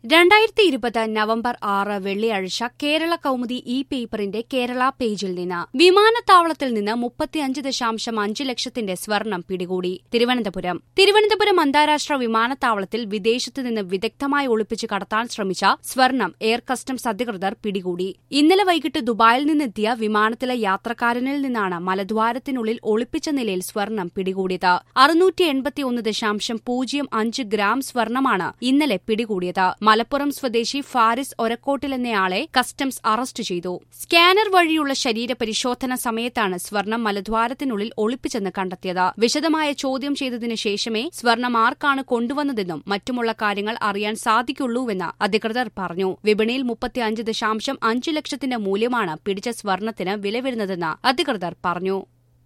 രണ്ടായിരത്തി ഇരുപത് നവംബർ ആറ് വെള്ളിയാഴ്ച കേരള കൗമുദി ഇ പേപ്പറിന്റെ കേരള പേജിൽ നിന്ന് വിമാനത്താവളത്തിൽ നിന്ന് മുപ്പത്തിയഞ്ച് ദശാംശം അഞ്ച് ലക്ഷത്തിന്റെ സ്വർണം പിടികൂടി തിരുവനന്തപുരം തിരുവനന്തപുരം അന്താരാഷ്ട്ര വിമാനത്താവളത്തിൽ വിദേശത്തു നിന്ന് വിദഗ്ധമായി ഒളിപ്പിച്ച് കടത്താൻ ശ്രമിച്ച സ്വർണം എയർ കസ്റ്റംസ് അധികൃതർ പിടികൂടി ഇന്നലെ വൈകിട്ട് ദുബായിൽ നിന്നെത്തിയ വിമാനത്തിലെ യാത്രക്കാരനിൽ നിന്നാണ് മലദ്വാരത്തിനുള്ളിൽ ഒളിപ്പിച്ച നിലയിൽ സ്വർണം പിടികൂടിയത് അറുന്നൂറ്റി എൺപത്തിയൊന്ന് ദശാംശം പൂജ്യം അഞ്ച് ഗ്രാം സ്വർണമാണ് ഇന്നലെ പിടികൂടിയത് മലപ്പുറം സ്വദേശി ഫാരിസ് ഒരക്കോട്ടിൽ എന്നയാളെ കസ്റ്റംസ് അറസ്റ്റ് ചെയ്തു സ്കാനർ വഴിയുള്ള ശരീര പരിശോധന സമയത്താണ് സ്വർണം മലദ്വാരത്തിനുള്ളിൽ ഒളിപ്പിച്ചെന്ന് കണ്ടെത്തിയത് വിശദമായ ചോദ്യം ചെയ്തതിനു ശേഷമേ സ്വർണം ആർക്കാണ് കൊണ്ടുവന്നതെന്നും മറ്റുമുള്ള കാര്യങ്ങൾ അറിയാൻ സാധിക്കുള്ളൂവെന്ന് അധികൃതർ പറഞ്ഞു വിപണിയിൽ മുപ്പത്തിയഞ്ച് ദശാംശം അഞ്ച് ലക്ഷത്തിന്റെ മൂല്യമാണ് പിടിച്ച സ്വർണത്തിന് വില വരുന്നതെന്ന് അധികൃതർ പറഞ്ഞു